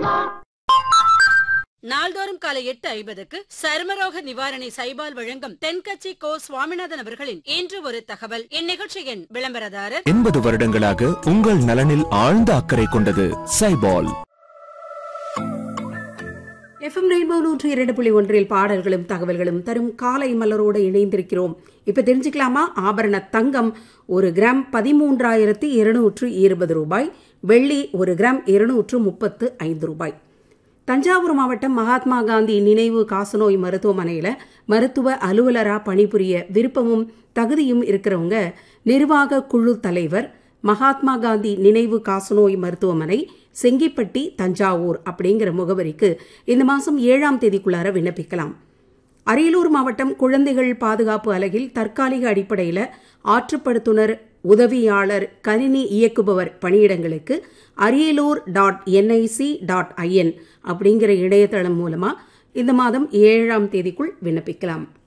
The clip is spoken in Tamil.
நாள்தோறும் காலை எட்டு ஐம்பதுக்கு சருமரோக நிவாரணி சைபால் வழங்கும் தென்கட்சி கோ சுவாமிநாதன் அவர்களின் இன்று ஒரு தகவல் இந்நிகழ்ச்சியின் விளம்பரதாரர் எண்பது வருடங்களாக உங்கள் நலனில் ஆழ்ந்த அக்கறை கொண்டது சைபால் எஃப்எம் ரெயின்போ நூற்றி இரண்டு புள்ளி ஒன்றில் பாடல்களும் தகவல்களும் தரும் காலை மலரோடு இணைந்திருக்கிறோம் இப்ப தெரிஞ்சுக்கலாமா ஆபரண தங்கம் ஒரு கிராம் பதிமூன்றாயிரத்தி இருநூற்று இருபது ரூபாய் வெள்ளி ஒரு கிராம் இருநூற்று முப்பத்து ஐந்து ரூபாய் தஞ்சாவூர் மாவட்டம் மகாத்மா காந்தி நினைவு காசநோய் மருத்துவமனையில் மருத்துவ அலுவலராக பணிபுரிய விருப்பமும் தகுதியும் இருக்கிறவங்க நிர்வாக குழு தலைவர் மகாத்மா காந்தி நினைவு காசநோய் மருத்துவமனை செங்கிப்பட்டி தஞ்சாவூர் அப்படிங்கிற முகவரிக்கு இந்த மாதம் ஏழாம் தேதிக்குள்ளார விண்ணப்பிக்கலாம் அரியலூர் மாவட்டம் குழந்தைகள் பாதுகாப்பு அலகில் தற்காலிக அடிப்படையில் ஆற்றுப்படுத்துனர் உதவியாளர் கணினி இயக்குபவர் பணியிடங்களுக்கு Ariyalur dot NIC dot IN அப்படிங்கிற இணையதளம் மூலமாக இந்த மாதம் ஏழாம் தேதிக்குள் விண்ணப்பிக்கலாம்